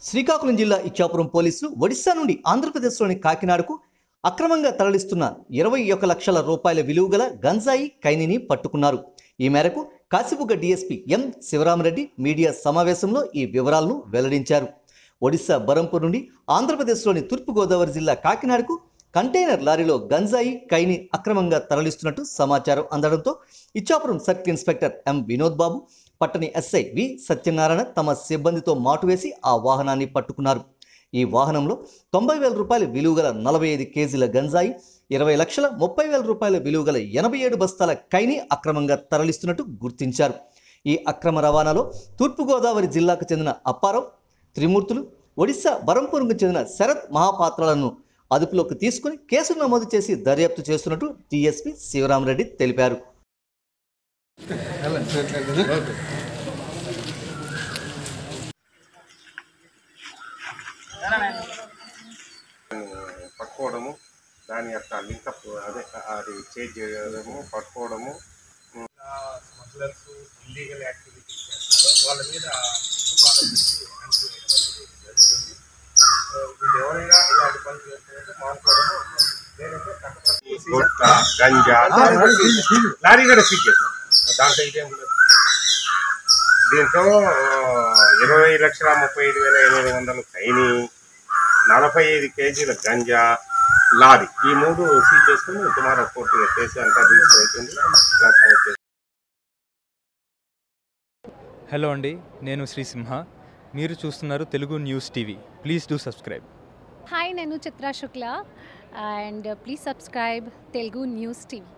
శ్రీకాకుళం జిల్లా ఇచ్చాపురం పోలీసులు ఒడిశా నుండి ఆంధ్రప్రదేశ్లోని కాకినాడకు అక్రమంగా తరలిస్తున్న ఇరవై ఒక లక్షల రూపాయల విలువ గల గంజాయి కైనిని పట్టుకున్నారు ఈ మేరకు Kasibugga DSP M Sivaramareddy media సమావేశంలో ఈ వివరాలను వెల్లడించారు ఒడిశా బరంపూర్ నుండి ఆంధ్రప్రదేశ్లోని తూర్పుగోదావరి జిల్లా కాకినాడకు కంటైనర్ లారీలో గంజాయి కైని అక్రమంగా తరలిస్తున్నట్టు సమాచారం అందడంతో Ichchapuram circle inspector M Vinod Babu పట్టణి ఎస్ఐ వి సత్యనారాయణ తమ సిబ్బందితో మాటు వేసి ఆ వాహనాన్ని పట్టుకున్నారు ఈ వాహనంలో తొంభై వేల రూపాయల విలువ గల నలభై ఐదు కేజీల గంజాయి ఇరవై లక్షల ముప్పై వేల రూపాయల విలువ గల ఎనభై ఏడు బస్తాల కైని అక్రమంగా తరలిస్తున్నట్టు గుర్తించారు ఈ అక్రమ రవాణాలో తూర్పుగోదావరి జిల్లాకు చెందిన అప్పారావు త్రిమూర్తులు ఒడిశా బరంపూర్కు చెందిన శరత్ మహాపాత్రలను అదుపులోకి తీసుకుని కేసు నమోదు చేసి దర్యాప్తు చేస్తున్నట్టు డిఎస్పీ శివరామరెడ్డి తెలిపారు పట్టుకోవడము దాని యొక్క లింకప్ అదే అది చేంజ్ చేయడము పట్టుకోవడము స్మగ్లర్స్ ఇల్లీగల్ యాక్టివిటీస్ చేస్తారు వాళ్ళ మీద ఉక్కుపాదం పెట్టి అణిచివేయడం అనేది జరుగుతుంది సో వీళ్ళు ఎవరైనా ఇలాంటి పనులు చేస్తారంటే మానుకోవడము లేదంటే గుట్కా గంజా లారీ కూడా సీజ్ చేస్తాం దాంట్లో ఇదేం లేదు దీంతో ఇరవై లక్షల ముప్పై ఐదు వేల ఎనిమిది వందలు కైని నలభై ఐదు కేజీల గంజా లారీ ఈ మూడు సీజ్ చేసుకుని టుమారో కోర్టు కేసు అంతా రిజిస్టర్ అవుతుంది హలో అండి నేను శ్రీ సింహ మీరు చూస్తున్నారు Telugu news TV please do subscribe hi నేను Chitra Shukla and please subscribe Telugu news TV